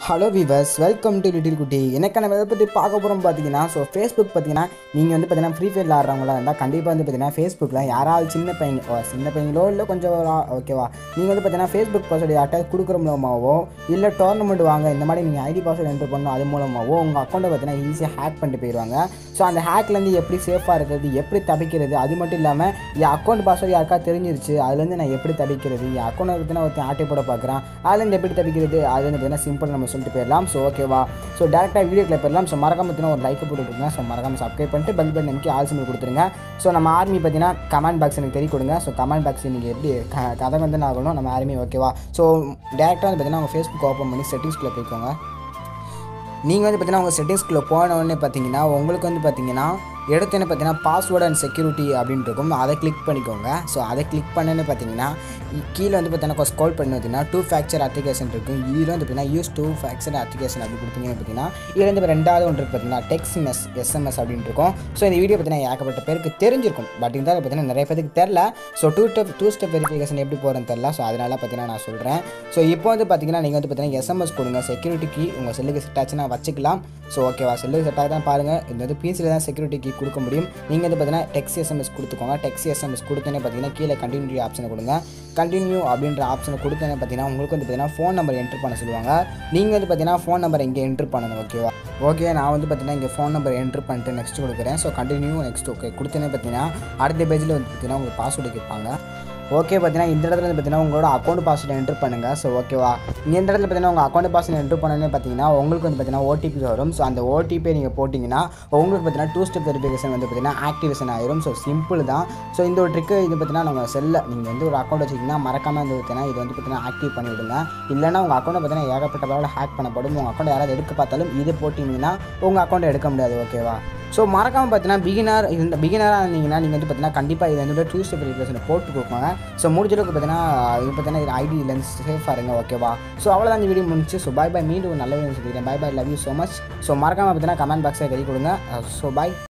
hello viewers welcome to little குட்டி எனக்கு நம்ம எதை பற்றி பார்க்க போகிறோம் பார்த்தீங்கன்னா ஸோ ஃபேஸ்புக் பார்த்தீங்கன்னா நீங்கள் வந்து பார்த்தீங்கன்னா ஃப்ரீ ஃபயரில் ஆடுறவங்களா இருந்தால் கண்டிப்பாக வந்து பார்த்தீங்கன்னா ஃபேஸ்புக்கில் யாராவது சின்ன பையங்க ஓ, சின்ன பையங்களோ இல்லை கொஞ்சம் ஒரு ஆ- ஓகேவா நீங்கள் வந்து பார்த்தீங்கன்னா ஃபேஸ்புக் பாஸ்வேர்டு யார்ட்டாவது கொடுக்குற மூலமாகவோ இல்லை டோர்னமெண்ட் வாங்க இந்த மாதிரி நீங்கள் ஐடி பாஸ்வேர்டு என்ட்ரு பண்ணணும் அது மூலமாகவோ உங்கள் அக்கௌண்ட்டை பார்த்தீங்கன்னா ஈஸியாக ஹேக் பண்ணிட்டு போயிடுவாங்க ஸோ அந்த ஹேக்லேருந்து எப்படி சேஃபாக இருக்கிறது எப்படி தப்பிக்கிறது அது மட்டும் இல்லாமல் என் அக்கௌண்ட் பாஸ்வேர்டு யாருக்கா தெரிஞ்சிருச்சு அதுலேருந்து நான் எப்படி தப்பிக்கிறது என் அக்கௌண்ட்டை பார்த்தீங்கன்னா ஒருத்தன் ஆட்டை போட பார்க்குறான் அதுலேருந்து எப்படி தப்பிக்கிறது அது வந்து பார்த்தீங்கன்னா சிம்பிள் நம்ம சொல்லிட்டு போயிடலாம் ஸோ ஓகேவா ஸோ டேரெக்டாக வீடியோக்கில் போயிடலாம் ஸோ மறக்காம பார்த்தீங்கன்னா ஒரு லைக் போட்டுருங்க ஸோ மறக்காம சப்ஸ்கிரைப் பண்ணிட்டு பெல் பட்டன் நமக்கு ஆல் சிம்பிள் கொடுத்துருங்க ஸோ நம்ம ஆர்மி பார்த்தீங்கன்னா கமெண்ட் பாக்ஸ் எனக்கு தெரிய கொடுங்க ஸோ கமெண்ட் பாக்ஸ் நீங்கள் எப்படி க கதை வந்து ஆகணும் நம்ம ஆர்மி ஓகேவா ஸோ டேரெக்டாக வந்து பார்த்தீங்கன்னா உங்கள் ஃபேஸ்புக் ஓப்பன் பண்ணி செட்டிங்ஸ்குள்ளே போய்க்கோங்க நீங்கள் வந்து பார்த்தீங்கன்னா உங்கள் செட்டிங்ஸ்குள்ளே போன உடனே பார்த்தீங்கன்னா உங்களுக்கு வந்து பார்த்தீங்கன்னா எடுத்தோன்னே பார்த்தீங்கன்னா பாஸ்வேர்டு அண்ட் செக்யூரிட்டி அப்படின்னு இருக்கும் அதை கிளிக் பண்ணிக்கோங்க ஸோ அதை கிளிக் பண்ணனே பார்த்தீங்கன்னா இ- கீழே வந்து பார்த்தீங்கன்னா ஸ்கால் பண்ணி பார்த்தீங்கன்னா டூ ஃபேக்சர் அப்ளிகேஷன் இருக்கும் இதில் வந்து பார்த்தீங்கன்னா யூஸ் டூ ஃபேக்சர் அப்ளிகேஷன் அப்படி கொடுத்தீங்கன்னு பார்த்தீங்கன்னா இதில் வந்து இப்ப ரெண்டாவது ஒன்று இருக்கு பார்த்தீங்கன்னா டெக்ஸ்ட் மெஸ் எஸ்எம்எஸ் அப்படின்னு இருக்கும் ஸோ இந்த வீடியோ பார்த்தீங்கன்னா ஏகப்பட்ட பேருக்கு தெரிஞ்சிருக்கும் பட் இருந்தாலும் பார்த்தீங்கன்னா நிறைய பேருக்கு தெரில so two step two step verification எப்படி போகிறேன்னு தெரில ஸோ அதனால பார்த்தீங்கன்னா நான் சொல்கிறேன் ஸோ இப்போ வந்து பார்த்தீங்கன்னா நீங்கள் வந்து பார்த்தீங்கன்னா எஸ்எம்எஸ் கொடுங்க செக்யூரிட்டி கீ உங்கள் செல்லுக்கு செட் ஆச்சுன்னா வச்சுக்கலாம் ஸோ ஓகேவா செல்லுக்கு செட் ஆகி தான் பாருங்கள் இந்த வந்து பிசியில் தான் செக்யூரிட்டி கீ கொடுக்க முடியும் நீங்கள் வந்து பார்த்தீங்கன்னா டெக்ஸ்ட் எஸ்எம்எஸ் கொடுத்துக்கோங்க டெக்ஸ்ட் எஸ்எம்எஸ் கொடுத்தோன்னே பார்த்தீங்கன்னா கீழே கண்டினியூ ஆப்ஷனை கொடுங்க கண்டினியூ அப்படின்ற ஆப்ஷனை கொடுத்தோன்னே பார்த்தீங்கன்னா உங்களுக்கு வந்து பார்த்தீங்கன்னா ஃபோன் நம்பர் என்ட்ரு பண்ண சொல்லுவாங்க நீங்கள் வந்து பார்த்தீங்கன்னா ஃபோன் நம்பர் இங்கே என்ட்ரு பண்ணணும் ஓகேவா ஓகே நான் வந்து பார்த்தீங்கன்னா இங்கே ஃபோன் நம்பர் என்ட்ரு பண்ணிட்டு நெக்ஸ்ட் கொடுக்குறேன் ஸோ கண்டினியூ நெக்ஸ்ட் ஓகே கொடுத்தோன்னே பார்த்தீங்கன்னா அடுத்த பேஜில் வந்து பார்த்தீங்கன்னா உங்களுக்கு பாஸ்வேர்டு கேட்பாங்க ஓகே பார்த்தீங்கன்னா இந்த இடத்துல வந்து பார்த்தீங்கன்னா உங்களோட அக்கௌண்ட் பாஸ்வேர்டு என்ட்ரு பண்ணுங்கள் ஸோ ஓகேவா இந்த இடத்துல பார்த்தீங்கன்னா உங்கள் அக்கௌண்ட் பாஸ்வேர்டு என்ட்ரு பண்ணனே பார்த்தீங்கன்னா உங்களுக்கு வந்து பார்த்தீங்கன்னா ஓடிபி வரும் ஸோ அந்த ஓடிபி நீங்கள் போட்டிங்கன்னா உங்களுக்கு பார்த்தீங்கன்னா டூ ஸ்டெப் வெரிஃபிகேஷன் வந்து பார்த்தீங்கன்னா ஆக்டிவேஷன் ஆயிரும் ஸோ சிம்பிள் தான் ஸோ இந்த ஒரு ட்ரிக்கு இது பார்த்தீங்கன்னா நம்ம செல்ல நீங்கள் வந்து ஒரு அக்கௌண்ட் வச்சிங்கன்னா மறக்காமல் வந்து பார்த்தீங்கன்னா இது வந்து பார்த்தீங்கன்னா ஆக்டிவ் பண்ணி விடுங்க இல்லைன்னா உங்கள் அக்கௌண்ட்டை பார்த்தீங்கன்னா ஏகப்பட்ட பேரோட ஹேக் பண்ணப்படும் உங்கள் அக்கௌண்ட் யாராவது எடுக்க பார்த்தாலும் இது போட்டிங்கன்னா உங்கள் அக்கௌண்ட் எடுக்க முடியாது ஓகேவா ஸோ மறக்காமல் பார்த்தீங்கன்னா பிகினர் இந்த பிகினராக இருந்தீங்கன்னா நீங்கள் வந்து பார்த்தீங்கன்னா கண்டிப்பாக இது வந்து டூ ஸ்டெப் வெரிஃபிகேஷன் போட்டு கொடுப்பாங்க ஸோ முடிஞ்ச அளவுக்கு பார்த்தீங்கன்னா இது பார்த்தீங்கன்னா இது ஐடி லென்ஸ் சேஃபாக இருங்க ஓகேவா ஸோ அவ்வளோதான் இந்த வீடியோ முடிச்சு ஸோ பை பை மீண்டும் ஒரு நல்ல வீடியோ சொல்லிக்கிறேன் bye bye love you so much so மறக்காமல் பார்த்தீங்கன்னா கமெண்ட் பாக்ஸில் கறி கொடுங்க ஸோ பை